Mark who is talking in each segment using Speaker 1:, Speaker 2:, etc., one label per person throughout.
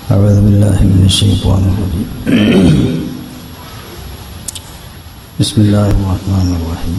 Speaker 1: أعوذ بالله من الشيطان الرجيم بسم الله الرحمن الرحيم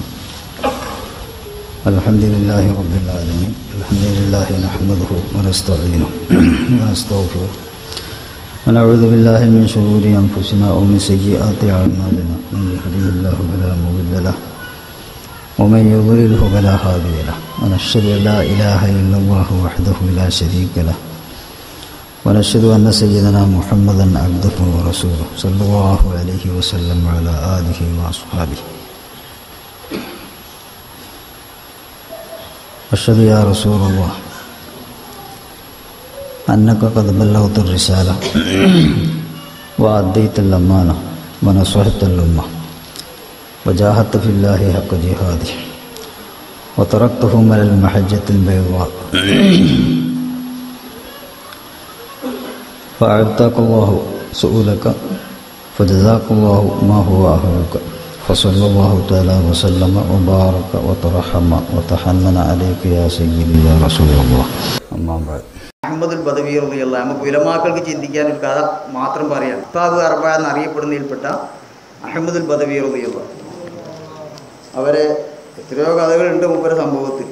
Speaker 1: الحمد لله رب العالمين الحمد لله نحمده ونستعينه ونستغفره ونعوذ بالله من شرور أنفسنا ومن سيئات أعمالنا من يهده الله فلا مضل له ومن يضلله فلا هادي له ونشهد أن لا إله إلا الله وحده لا شريك له ونشهد أن سيدنا محمدا عبده ورسوله صلى الله عليه وسلم وعلى آله وأصحابه أشهد يا رسول الله أنك قد بلغت الرسالة وأديت الأمانة ونصحت الأمة وجاهدت في الله حق جهاده وتركتهم على المحجة البيضاء فأعطاك الله سؤلك فجزاك الله ما هو أهلك فصلى الله تعالى وسلم وبارك وترحم وتحنن عليك يا سيدي يا رسول الله أما بعد
Speaker 2: അഹമ്മദുൽ ബദവിയുള്ള നമുക്ക് വിലമാക്കൾക്ക് ചിന്തിക്കാൻ ഒരു കഥ മാത്രം പറയാം കിതാബ് അർബ എന്നറിയപ്പെടുന്നതിൽപ്പെട്ട അഹമ്മദുൽ ബദവിയുള്ള അവരെ എത്രയോ കഥകളുണ്ട് മൂപ്പര സംഭവത്തിൽ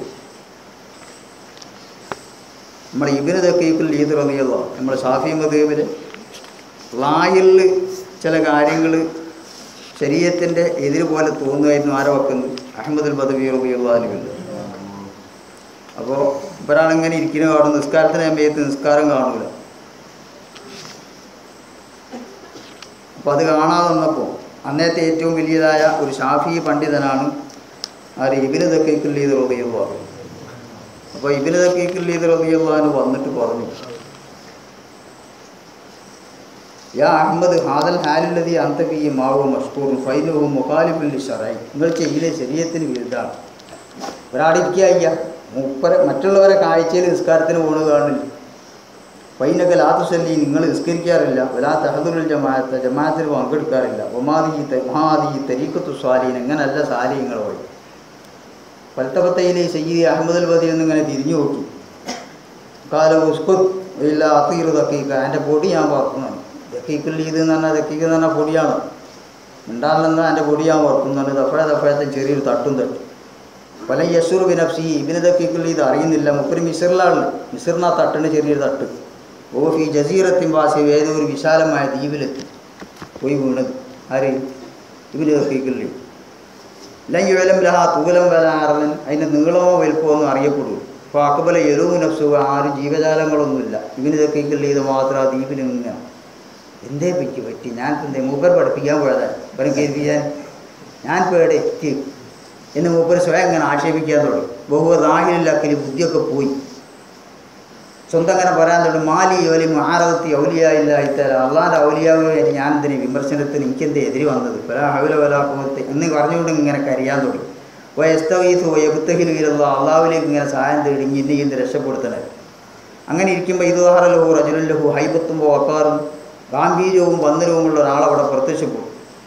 Speaker 2: നമ്മുടെ ഇബിന് തക്കീക്കുൽ ലീദ് റതിയുള്ള നമ്മുടെ ഷാഫി മദീബിൽ ലായിൽ ചില കാര്യങ്ങൾ ശരീരത്തിൻ്റെ എതിര് പോലെ തോന്നുമായിരുന്നു ആരോ വെക്കുന്നത് അഹമ്മദുൽ ബദവി റതിയുള്ളതിനുണ്ട് അപ്പോൾ ഇവരാളിങ്ങനെ ഇരിക്കുന്ന കാണും നിസ്കാരത്തിന് സമയത്ത് നിസ്കാരം കാണൂല അപ്പോൾ അത് കാണാതെ വന്നപ്പോൾ അന്നത്തെ ഏറ്റവും വലിയതായ ഒരു ഷാഫി പണ്ഡിതനാണ് ആര് ഇബിന് തക്കീക്കുൽ ലീദ് റതിയുള്ള അപ്പോൾ ഇബിന് തക്കീക്കുൽ ലീദ് റതിയുള്ളഹാന് വന്നിട്ട് പറഞ്ഞു യാ അഹമ്മദ് ഹാദൽ ഹാലുല്ലതി അന്തബി മാവോ മഷ്കൂറും ഫൈനവും മുഖാലിഫുൽ ഷറായി നിങ്ങൾ ചെയ്യിലെ ശരീരത്തിന് വിരുദ്ധാണ് ഒരാടിരിക്കുക അയ്യ മുപ്പര മറ്റുള്ളവരെ കാഴ്ചയിൽ നിസ്കാരത്തിന് പോണ കാണില്ല ഫൈനകൽ ആത്തുസല്ലി നിങ്ങൾ നിസ്കരിക്കാറില്ല വലാ തഹദുൽ ജമാഅത്ത് ജമാഅത്തിൽ പങ്കെടുക്കാറില്ല ഒമാദി മഹാദി തരീക്കത്തു സ്വാലീൻ എങ്ങനല്ല സാലിങ്ങൾ പോയി പൽത്തപത്തയിലെ സയ്യിദ് അഹമ്മദ് ബദി എന്നിങ്ങനെ തിരിഞ്ഞു നോക്കി കാല ഉസ്കുത് ഇല്ല അത്തീർ തക്കീക്ക എൻ്റെ പൊടി ഞാൻ പറക്കുന്നതാണ് ദക്കീക്കുൽ ഇത് എന്ന് പറഞ്ഞാൽ ദക്കീക്ക് എന്ന് പറഞ്ഞാൽ പൊടിയാണ് മിണ്ടാലെന്ന് എൻ്റെ പൊടി ഞാൻ പറക്കുന്നതാണ് ദഫഴ ദഫഴത്തെ ചെറിയൊരു തട്ടും തട്ടും പല യസൂർ ബിനഫ്സി ഇബിന് ദക്കീക്കുൽ ഇത് അറിയുന്നില്ല മുപ്പര് മിസറിലാണ് മിസറിന് ആ തട്ടിന് ചെറിയൊരു തട്ട് ഓ ഫി ജസീറത്തിൻ വാസി ഏതോ ഒരു വിശാലമായ ദ്വീപിലെത്തി പോയി വീണത് ആര് ഇബിന് ദക്കീക്കുല്ലി ലയ്യുവലം ലഹ തൂലം വലാറവൻ അതിൻ്റെ നീളമോ വലുപ്പമോ ഒന്നും അറിയപ്പെടൂ അപ്പോൾ അക്കബല എരുവും നഫ്സു ആരും ജീവജാലങ്ങളൊന്നുമില്ല ഇവന് ഇതൊക്കെ ഇത് മാത്രം ആ ദ്വീപിൽ ഇങ്ങനെ എന്തേ പറ്റി പറ്റി ഞാൻ എന്തേ മൂപ്പർ പഠിപ്പിക്കാൻ പോയതാണ് ഇവരും കേൾപ്പിക്കാൻ ഞാൻ പേടെ എത്തി എന്ന് മൂപ്പർ സ്വയം ഇങ്ങനെ ആക്ഷേപിക്കാൻ തുടങ്ങി ബഹുവ ദാഹിലില്ലാക്കല് ബുദ്ധിയൊക്കെ പോയി സ്വന്തം അങ്ങനെ പറയാൻ തുടങ്ങി മാലി യോലി മാറത്തി ഔലിയായില്ല ഇത്തരം അള്ളാൻ്റെ ഔലിയാവുമായിട്ട് ഞാൻ എന്തിന് വിമർശനത്തിന് എനിക്കെന്തേ എതിരി വന്നത് പല ഹവില വലാക്കുമത്തെ എന്ന് പറഞ്ഞുകൊണ്ട് ഇങ്ങനെ കരയാൻ തുടങ്ങി വയസ്തവീസ് വയബുത്തഹിലുള്ള അള്ളാഹുലേക്ക് ഇങ്ങനെ സഹായം തേടി ഇന്ന് ഇന്ന് രക്ഷപ്പെടുത്തണേ അങ്ങനെ ഇരിക്കുമ്പോൾ ഇതുഹാറ ലഹു റജുലൻ ലഹു ഹൈബത്തുമ്പോൾ വക്കാറും ഗാംഭീര്യവും വന്നരവുമുള്ള ഒരാളവിടെ പ്രത്യക്ഷപ്പെടും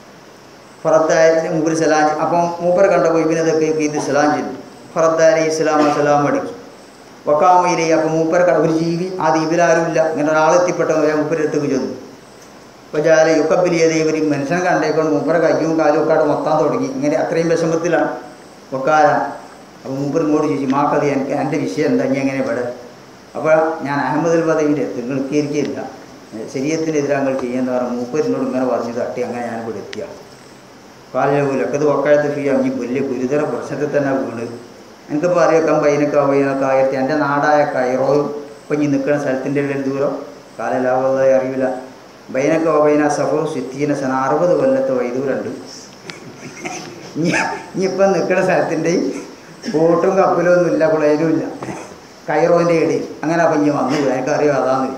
Speaker 2: ഫറദ്ദായ മൂപ്പർ സലാം അപ്പം മൂപ്പർ കണ്ടപ്പോൾ ഇബിനതൊക്കെ ഇത് സലാം ചെയ്തു ഫറദ്ദാരി ഇസ്ലാം സലാം അടക്കി വക്കാമയിലെ അപ്പം മൂപ്പർ കണ്ട ഒരു ജീവി ആ ദ്വീപിലാരുമില്ല ഇങ്ങനെ ഒരാളെത്തിപ്പെട്ട മൂപ്പരടുത്തേക്ക് ചെന്നു അപ്പോൾ ജാല യുക്കബിലിയത് ഇവർ മനുഷ്യനെ കണ്ടേക്കൊണ്ട് മൂപ്പര കയ്യും കാലും ഒക്കെ അവിടെ മൊത്താൻ തുടങ്ങി ഇങ്ങനെ അത്രയും വിഷമത്തിലാണ് വക്കാല അപ്പോൾ മൂപ്പർ ഇങ്ങോട്ട് ചോദിച്ചു മാക്കത് എനിക്ക് എൻ്റെ വിഷയം എന്താ ഇനി എങ്ങനെ ഇവിടെ അപ്പോൾ ഞാൻ അഹമ്മദ് ബദവിൻ്റെ നിങ്ങൾ കയറിക്കില്ല ശരീരത്തിനെതിരാങ്ങൾ ചെയ്യുന്ന പറഞ്ഞ മൂപ്പരിനോട് ഇങ്ങനെ പറഞ്ഞു തട്ടി അങ്ങനെ ഞാൻ ഇവിടെ എത്തിയ കാലിലൊക്കത് വക്കാലത്ത് ഫീ അങ്ങി വലിയ ഗുരുതര പ്രശ്നത്തിൽ തന്നെ വീണ് എനിക്കിപ്പോൾ അറിയാം പൈനക്ക പൈനക്ക ആയിരത്തി എൻ്റെ നാടായ കൈറോയും ഇപ്പം ഇനി നിൽക്കുന്ന സ്ഥലത്തിൻ്റെ ഇടയിൽ ദൂരം കാലലാവതായി അറിയില്ല ബൈനക്ക ബൈന സഫോ സിത്തീന സന അറുപത് കൊല്ലത്തെ വൈദൂരുണ്ട് ഇനി ഇനിയിപ്പം നിൽക്കുന്ന സ്ഥലത്തിൻ്റെ ബോട്ടും കപ്പലും ഒന്നും ഇല്ല കുളയിലും ഇല്ല കൈറോൻ്റെ ഇടയിൽ അങ്ങനെ അപ്പം ഇനി വന്നു എനിക്കറിയാം അതാന്ന്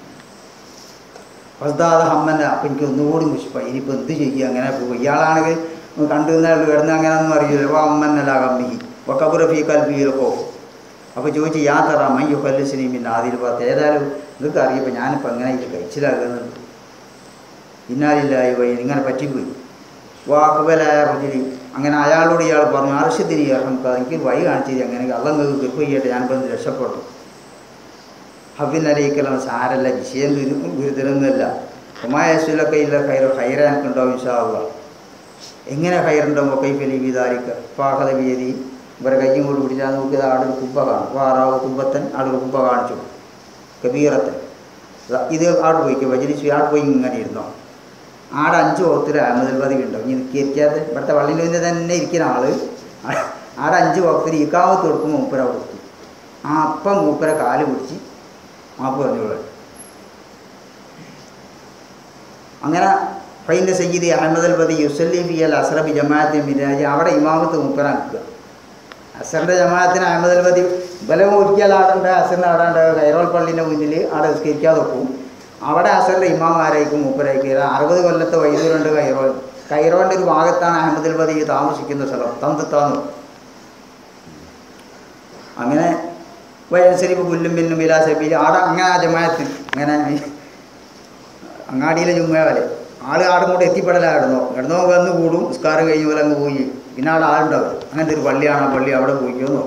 Speaker 2: ഫസ്ദാദ ഹമ്മന അപ്പം എനിക്ക് ഒന്നുകൂടി മുഷിപ്പായി ഇനിയിപ്പോൾ എന്ത് ചെയ്യുക അങ്ങനെ പോകും ഇയാളാണെങ്കിൽ കണ്ടു നിന്നാൾ കിടന്ന് അങ്ങനെയൊന്നും അറിയില്ല അപ്പോൾ അമ്മന്നല്ല കമ്മി വക്കബുറ ഫീ കൽബിയിലോ അപ്പോൾ ചോദിച്ചു യാ തറ മയ്യോ കല്ലിസിനി പിന്നെ ആദ്യം பார்த்து ഏതായാലും നിങ്ങൾക്ക് അറിയപ്പോൾ ഞാനിപ്പോൾ എങ്ങനെ ഇത് കഴിച്ചിലാകുന്നത് ഇന്നാലില്ലായി വൈ ഇങ്ങനെ പറ്റിപ്പോയി വാക്കുബലായ റജുലി അങ്ങനെ അയാളോട് ഇയാൾ പറഞ്ഞു അർഷത്തിന് ഇറക്കാം എനിക്ക് വഴി കാണിച്ചു തരി അങ്ങനെ അല്ല നിങ്ങൾക്ക് കൃപ ചെയ്യട്ടെ ഞാനിപ്പോൾ രക്ഷപ്പെടും ഹബിൻ അലയിക്കലം സാരല്ല വിഷയം ഗുരു ഗുരുതരൊന്നുമല്ല ഉമായസുലൊക്കെ ഇല്ല ഹൈറ ഹൈറ എനിക്കുണ്ടാവും ഇൻഷാള്ള എങ്ങനെ ഹൈറുണ്ടാവും കൈഫലി വിതാരിക്ക പാകത വീതി ഇവരെ കയ്യും കൊണ്ട് പിടിച്ചാൽ നോക്കിയത് ആടൊരു കുബ്ബ കാണും വാറാവ് കുബ്ബത്തൻ ആടൊരു കുബ്ബ കാണിച്ചു കബീറത്തൻ ദാ ഇത് ആട് പോയിക്കോ വജരിച്ചു ആട് പോയി ഇങ്ങനെ ഇരുന്നോ ആടെ അഞ്ച് വകുത്തിൽ അഹമ്മദ് പദവി ഉണ്ടാവും ഇനി ഇരിക്കാത്ത ഇവിടുത്തെ വള്ളിൻ്റെ തന്നെ ഇരിക്കുന്ന ആള് ആ- ആടെ അഞ്ച് വകുത്തിൽ ഇക്കാമത്ത് കൊടുക്കുമ്പോൾ മൂപ്പര കൊടുത്തു ആ അപ്പം മൂപ്പര കാല് പിടിച്ച് മാപ്പ് പറഞ്ഞോളൂ അങ്ങനെ ഫൈൻ്റെ സയ്യിദ് അഹമ്മദ് അൽ ബദി യുസല്ലി ഫി അൽ അസ്രബി ജമാഅത്തെ മിരാജ് അവിടെ ഇമാമത്ത് മൂപ്പര നിൽക്കുക അസറിൻ്റെ ജമാഅത്തിന് അഹമ്മദ് അൽ ബദി ബലം ഒരിക്കൽ ആടേണ്ട അസറിന് ആടാണ്ട് കൈറോൾ പള്ളിൻ്റെ മുന്നിൽ അവിടെ നിസ്കരിക്കാതെ വെക്കും അവിടെ അസറിൻ്റെ ഇമാം ആരായിരിക്കും മൂപ്പരായിരിക്കും അറുപത് കൊല്ലത്തെ വൈദ്യുരുണ്ട് കൈറോൾ കൈറോൻ്റെ ഒരു ഭാഗത്താണ് അഹമ്മദ് അൽ ബദി താമസിക്കുന്ന സ്ഥലം തന്തത്താന്ന് അങ്ങനെ വയസ്സരിപ്പ് പുല്ലും പിന്നും വിലാസബി ആടെ അങ്ങനെ ആ ജമാഅത്ത് അങ്ങനെ അങ്ങാടിയിലെ ചുമ്മാ വരെ ആൾ ആടും കൂടെ എത്തിപ്പെടല കിടന്നോ കിടന്നോ വന്ന് കൂടും നിസ്കാരം കഴിഞ്ഞ പോലെ അങ്ങ് പോയി പിന്നെ ആടെ ആളുണ്ടാവും അങ്ങനത്തെ ഒരു പള്ളിയാണ് ആ പള്ളി അവിടെ പോയിക്കോന്നോ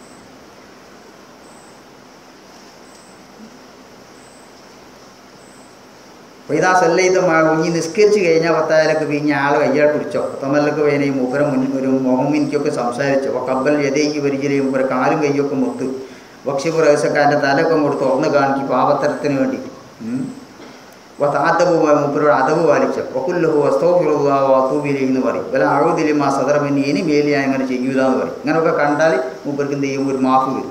Speaker 2: അപ്പോൾ ഇതാ സല്ലയിതമാകും ഇനി നിസ്കരിച്ച് കഴിഞ്ഞാൽ പത്തായാലൊക്കെ പിഞ്ഞ ആൾ കയ്യാൽ പിടിച്ചോ പത്തമല്ലൊക്കെ വേനയും മൂപ്പര മുൻ ഒരു മുഹമ്മിനിക്കൊക്കെ സംസാരിച്ചു അപ്പോൾ കബ്ബൽ യഥേക്ക് പരിചയം മൂപ്പര കാലും കയ്യൊക്കെ മുത്ത് ഭക്ഷ്യപ്രവേശക്കാരൻ്റെ തലയൊക്കെ അങ്ങോട്ട് തുറന്ന് കാണിക്കും പാപത്തരത്തിന് വേണ്ടി ഉം. താത്തവുമായി മൂപ്പരോട് അതവ് പാലിച്ചു ഒക്കുല്ലഹു വസ്തോഫിറുദാവാത്തൂബിലി എന്ന് പറയും വല്ല അഴുതിലും ആ സദറമെന്ന് ഇനി മേലി ഞാൻ അങ്ങനെ ചെയ്യൂല എന്ന് പറയും ഇങ്ങനെയൊക്കെ കണ്ടാൽ മൂപ്പർക്ക് എന്ത് ചെയ്യും ഒരു മാഫ് വരും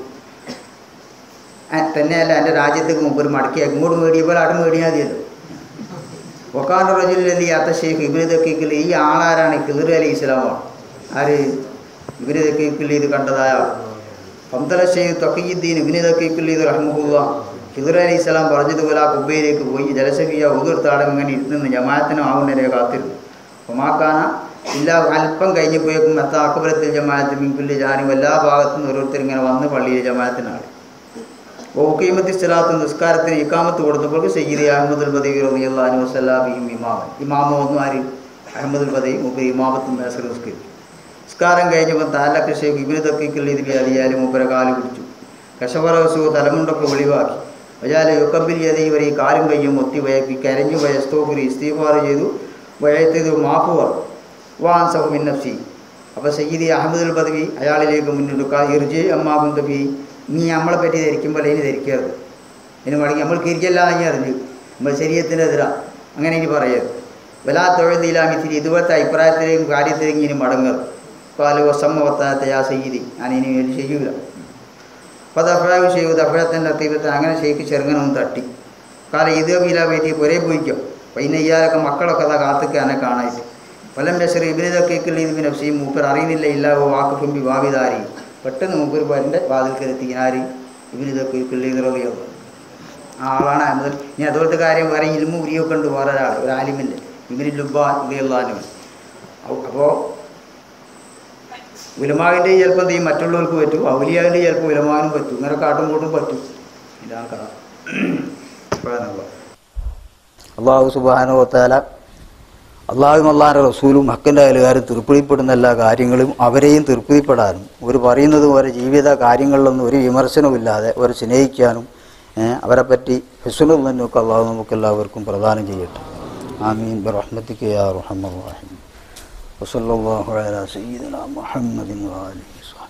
Speaker 2: ആ, തന്നെയല്ല എൻ്റെ രാജ്യത്തേക്ക് മൂപ്പർ മടക്കി ഇങ്ങോട്ട് മേടിയ പോലെ അവിടെ മേടിയാൽ മതിയല്ലോ ഒക്കാണ്ട റജുലി അത്ത ഷെയ്ഖ് ഇബിന് ദക്കീക്കിൽ ഈ ആളാരാണ് കിളിർ അലി ഇസ്ലാമാണ് ആര് ഇബിന് ദക്കീക്കിൽ ഇത് കണ്ടതായ ആൾ പന്തല ഷെയ്ഖ് തൊക്കീദ്ദീൻ ഇബിന് ദക്കീക്കിൽ ഇത് റഹ്മുല്ല ഖിദർ അലി ഇസ്ലാം പറഞ്ഞതുപോലെ ആ കുബയിലേക്ക് പോയി ജലസഫിയ ഉതിർത്താടം ഇങ്ങനെ ഇരുന്ന് ജമാഅത്തിനും ആവുന്നവരെ കാത്തിരുന്നു ഒമാക്കാന ഇല്ല അല്പം കഴിഞ്ഞ് പോയേക്കും എത്ത അക്ബരത്തിൽ ജമാഅത്ത് മിൻകുല്ലി ജാനും എല്ലാ ഭാഗത്തു നിന്ന് ഓരോരുത്തർ ഇങ്ങനെ വന്ന് പള്ളിയിൽ ജമാഅത്തിനാണ് ഓക്കീമത്തി സ്ഥലത്ത് നിസ്കാരത്തിന് ഇക്കാമത്ത് കൊടുത്തപ്പോൾ സയ്യിദ് അഹമ്മദുൽ ബദീ റളിയല്ലാഹു വസല്ലാബിഹിം ഇമാമൻ ഇമാമ ഒന്നും ആര് അഹമ്മദുൽ ബദീ മുപ്പത് ഇമാമത്തും മേസർ നിസ്കരിച്ചു നിസ്കാരം കഴിഞ്ഞപ്പോൾ താലക്ക് ഷേഖ് ഇബിന് തക്കിക്കൽ ഇതിൽ അറിയാലും മൂപ്പര കാല് പിടിച്ചു കശവറവസു തലമുണ്ടൊക്കെ ഒളിവാക്കി വജാല യുക്കബിൽ യതി ഇവർ ഈ കാലും കയ്യും ഒത്തി വയക്കി കരഞ്ഞു വയസ്തോഫുരി ഇസ്തീഫാർ ചെയ്തു വയത്തത് മാപ്പ് പറഞ്ഞു വാൻ സഹു മിന്നഫ്സി അപ്പോൾ സയ്യിദി അഹമ്മദുൽ ബദവി അയാളിലേക്ക് മുന്നിട്ട് ഇർജി അമ്മാബുൻ തബി നീ നമ്മളെ പറ്റി ധരിക്കുമ്പോൾ ഇനി ധരിക്കരുത് ഇനി മടങ്ങി നമ്മൾ കിരിക്കല്ല എന്ന് അറിഞ്ഞു നമ്മൾ ശരീരത്തിനെതിരാ അങ്ങനെ ഇനി പറയരുത് വലാ തൊഴിലിലാമിത്തിരി ഇതുപോലത്തെ അഭിപ്രായത്തിലേക്കും കാര്യത്തിലേക്കും ഇനി മടങ്ങരുത് കാലു വസമ്മവത്താത്ത യാ സയ്യിദി ഞാൻ ഇനി വേണ്ടി ചെയ്യൂല അപ്പോൾ ദഫാവ് ചെയ്യൂ ദഫഴത്തിൻ്റെ തീരത്ത് അങ്ങനെ ഷെയ്ക്ക് ചെറുങ്ങനൊന്ന് തട്ടി കാലം ഇത് വീല വീട്ടി പുരേ പോയിക്കോ പിന്നെ ഇയാളൊക്കെ മക്കളൊക്കെ അതാ കാത്തുക്ക് എന്നെ കാണായിട്ട് വലം ബഷർ ഇബിനിതൊക്കെ ഇതിന് നഫ്സിയും മൂപ്പർ അറിയുന്നില്ല ഇല്ല വാക്കുഫും വിവാഹിതാരി പെട്ടെന്ന് മൂപ്പർ വരൻ്റെ വാതിൽക്കലെത്തി ആര് ഇബിനിതൊക്കെ ഇതിററിയോ ആ ആളാണ് അഹമ്മദ് ഇനി അതുപോലത്തെ കാര്യം വേറെ ഇൽമു ഉരിയൊക്കെ ഉണ്ട് വേറെ ഒരാൾ ഒരു ആലിമിൻ്റെ ഇബിന് ലുബ ഇബിയുള്ളാനും അപ്പോൾ ഉലമാവിൻ്റെ ചിലപ്പോൾ എന്ത് ചെയ്യും മറ്റുള്ളവർക്ക് പറ്റും ഔലിയാവിൻ്റെ ചിലപ്പോൾ ഉലമാവിനും പറ്റും ഇങ്ങനെ കാട്ടും കൂട്ടും പറ്റും ഇതാണ് കഥ അള്ളാഹു സുബാനുവത്താല അള്ളാഹും അള്ളാഹിൻ്റെ റസൂലും ഹക്കിൻ്റെ അയലുകാരും തൃപ്തിപ്പെടുന്ന എല്ലാ കാര്യങ്ങളും അവരെയും തൃപ്തിപ്പെടാനും അവർ പറയുന്നതും അവരെ ജീവിത കാര്യങ്ങളിലൊന്നും ഒരു വിമർശനവുമില്ലാതെ അവരെ സ്നേഹിക്കാനും ഏഹ്, അവരെ പറ്റി ഹെസുനും തന്നെയൊക്കെ അള്ളാഹു നമുക്കെല്ലാവർക്കും പ്രദാനം ചെയ്യട്ടെ ആമീൻ ബറഹ്മത്തിക്ക് യാ റഹ്മർ റഹീം وصلى الله على سيدنا محمد وآله وصحبه